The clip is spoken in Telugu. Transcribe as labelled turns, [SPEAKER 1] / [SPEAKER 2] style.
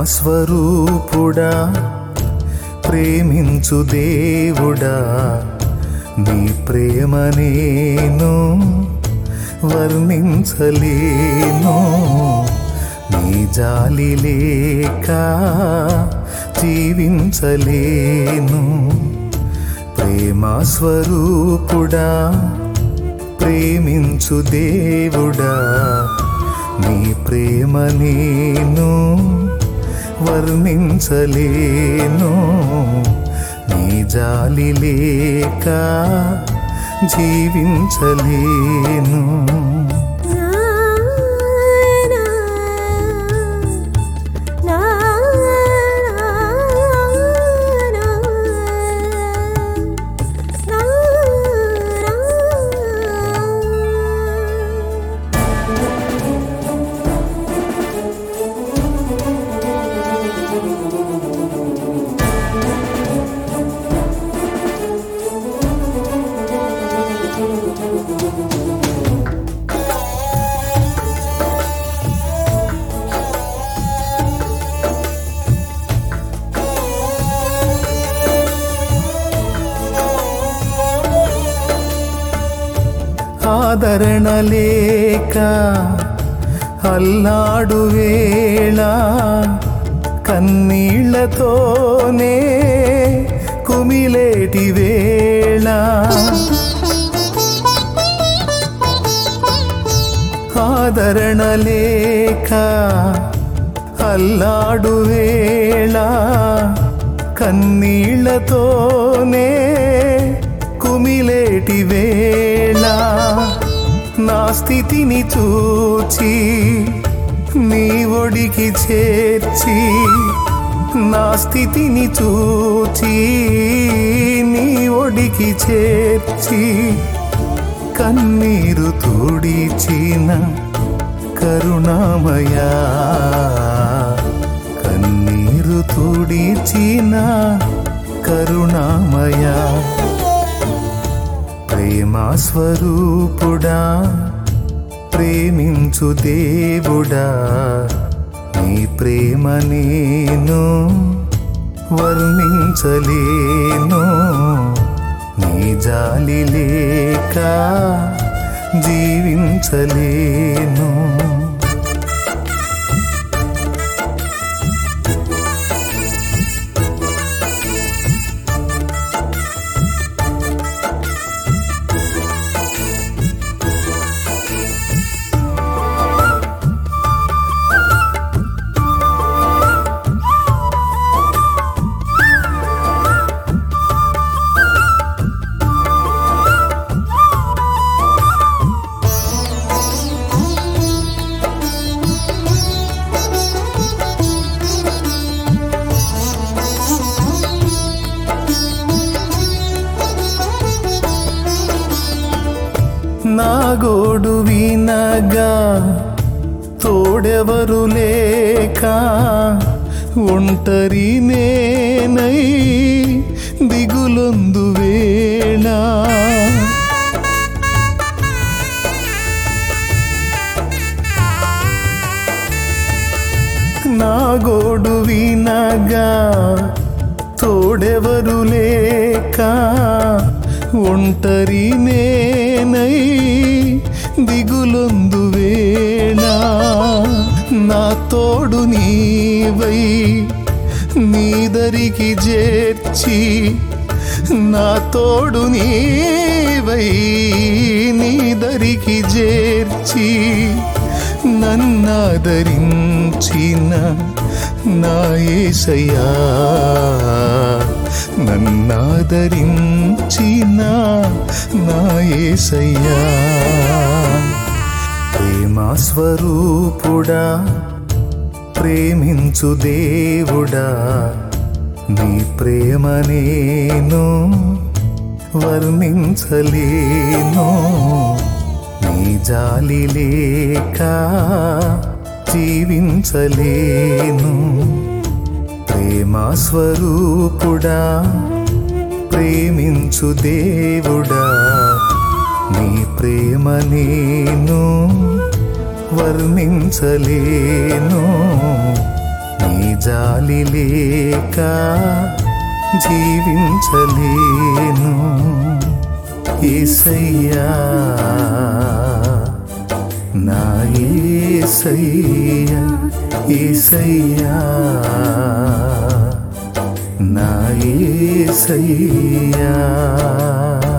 [SPEAKER 1] స్వరూపుడా ప్రేమించు దేవుడా నీ ప్రేమ నేను వర్ణించలేను నీ జాలి లేక జీవించలేను ప్రేమ స్వరూపుడా ప్రేమించు దేవుడా నీ ప్రేమ నేను వర్ణించలేను నీ జాలి లేక జీవించలేను ఆదరణ లేక అల్లాడు వేళ కన్నీళ్లతోనే కుమిలేటి వేళ ఆదరణ లేక అల్లాడు వేళ కన్నీళ్లతోనే కుమిలేటి వేళ నా స్థితిని చూచి నీ ఒడికి చేర్చి నా స్థితిని చూచి నీ ఒడికి చేర్చి కన్నీరు తుడిచిన కరుణామయా కన్నీరు తుడిచిన కరుణామయా ప్రేమా స్వరూపుడా ప్రేమించు దేవుడా నీ ప్రేమ నేను వర్ణించలేను నీ జాలి లేక జీవించలేను నా గోడు వినగా తోడెవరు లేక ఒంటరి నేనై దిగులొందు వేళ నా గోడు వినగా తోడెవరు లేక ఒంటరి నేనై దిగులొందు వేళ నా తోడు నీవై నీదరికి చేర్చి నా తోడు నీవై నీదరికి చేర్చి నన్నాదరించిన నా ఏసయ్యా నన్నాదరించిన నా ఏసయ్యా ప్రేమా స్వరూపుడా ప్రేమించు దేవుడా నీ ప్రేమ నేను వర్ణించలేను నీ జాలి లేక జీవించలేను ప్రేమా స్వరూపుడా ప్రేమించు దేవుడా నీ ప్రేమ నేను వర్ణించలేను నీ జాలి లేక జీవించలేను ఏసయ్యా నా ఏసయ్యా ఏసయ్యా నా ఏసయ్యా